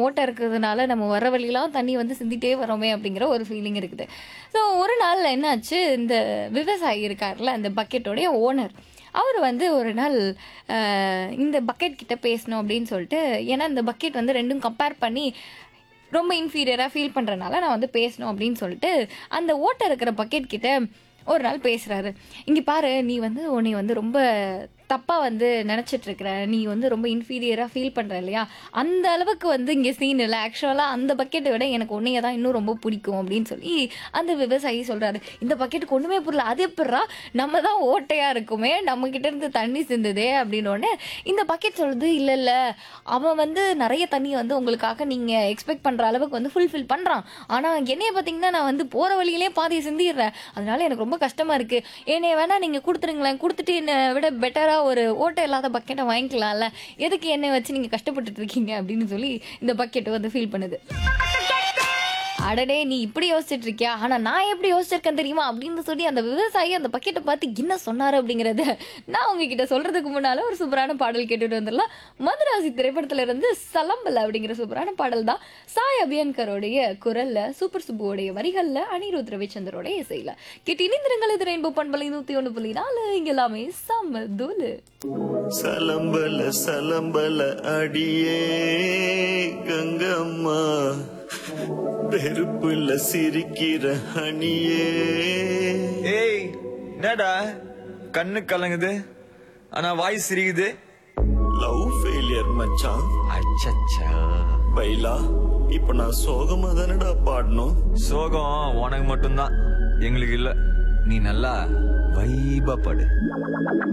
ஓட்டை இருக்கிறதுனால நம்ம வர வழியெல்லாம் தண்ணி வந்து சிந்திட்டே வரோமே அப்படிங்கிற ஒரு ஃபீலிங் இருக்குது ஸோ ஒரு நாள் என்னாச்சு இந்த விவசாயி இருக்கார்ல அந்த பக்கெட்டோடைய ஓனர் அவர் வந்து ஒரு நாள் அஹ், இந்த பக்கெட் கிட்ட பேசணும் அப்படின்னு சொல்லிட்டு ஏன்னா இந்த பக்கெட் வந்து ரெண்டும் கம்பேர் பண்ணி ரொம்ப இன்ஃபீரியராக ஃபீல் பண்ணுறனால நான் வந்து பேசணும் அப்படின்னு சொல்லிட்டு அந்த ஓட்டை இருக்கிற பக்கெட் கிட்ட ஒரு நாள் பேசுகிறாரு இங்கே பாரு நீ வந்து உன்னை வந்து ரொம்ப தப்பாக வந்து நினச்சிட்டு இருக்கிற நீ வந்து ரொம்ப இன்ஃபீரியராக ஃபீல் பண்ணுற இல்லையா அந்த அளவுக்கு வந்து இங்கே சீன் இல்லை ஆக்சுவலாக அந்த பக்கெட்டை விட எனக்கு உன்னைய தான் இன்னும் ரொம்ப பிடிக்கும் அப்படின்னு சொல்லி அந்த விவசாயி சொல்கிறாரு இந்த பக்கெட்டுக்கு ஒன்றுமே புரியல அது எப்படா நம்ம தான் ஓட்டையாக இருக்குமே நம்ம கிட்ட இருந்து தண்ணி சிந்துதே அப்படின்னு உடனே இந்த பக்கெட் சொல்லுது இல்லை இல்லை அவன் வந்து நிறைய தண்ணியை வந்து உங்களுக்காக நீங்கள் எக்ஸ்பெக்ட் பண்ணுற அளவுக்கு வந்து ஃபுல்ஃபில் பண்ணுறான் ஆனால் என்னைய பார்த்தீங்கன்னா நான் வந்து போகிற வழியிலே பாதியை சிந்திடுறேன் அதனால எனக்கு ரொம்ப கஷ்டமாக இருக்குது என்னைய வேணா நீங்கள் கொடுத்துருங்களேன் கொடுத்துட்டு என்னை விட பெட்டராக ஒரு ஓட்டை இல்லாத பக்கெட்டை வாங்கிக்கலாம்ல எதுக்கு என்னை வச்சு நீங்கள் கஷ்டப்பட்டுட்டு இருக்கீங்க அப்படின்னு சொல்லி இந்த பக்கெட் வந்து ஃபீல் பண்ணுது அடடே நீ இப்படி யோசிச்சுட்டு இருக்கியா ஆனா நான் எப்படி யோசிச்சிருக்கேன் தெரியுமா அப்படின்னு சொல்லி அந்த விவசாயி அந்த பக்கெட்டை பார்த்து என்ன சொன்னாரு அப்படிங்கறத நான் உங்ககிட்ட சொல்றதுக்கு முன்னால ஒரு சூப்பரான பாடல் கேட்டுட்டு வந்துடலாம் மதுராசி திரைப்படத்துல இருந்து சலம்பல் அப்படிங்கிற சூப்பரான பாடல் தான் சாய் அபியன்கரோடைய குரல்ல சூப்பர் சுப்புவோடைய வரிகள்ல அனிருத் ரவிச்சந்தரோட இசையில கேட்டு இணைந்திருங்கள் இது ரெயின்போ பண்பலை நூத்தி ஒண்ணு புள்ளி நாலு இங்க எல்லாமே செம்ம தூளு சலம்பல சலம்பல அடியே கங்கம்மா பெருப்புல சிரிக்கிற அணியே ஏய் என்னடா கண்ணு கலங்குது ஆனா வாய் சிரிக்குது லவ் ஃபெயிலியர் மச்சான் அச்சச்சா பைலா இப்ப நான் சோகமா தானடா பாடணும் சோகம் உனக்கு மட்டும்தான் எங்களுக்கு இல்ல நீ நல்லா வைபா படு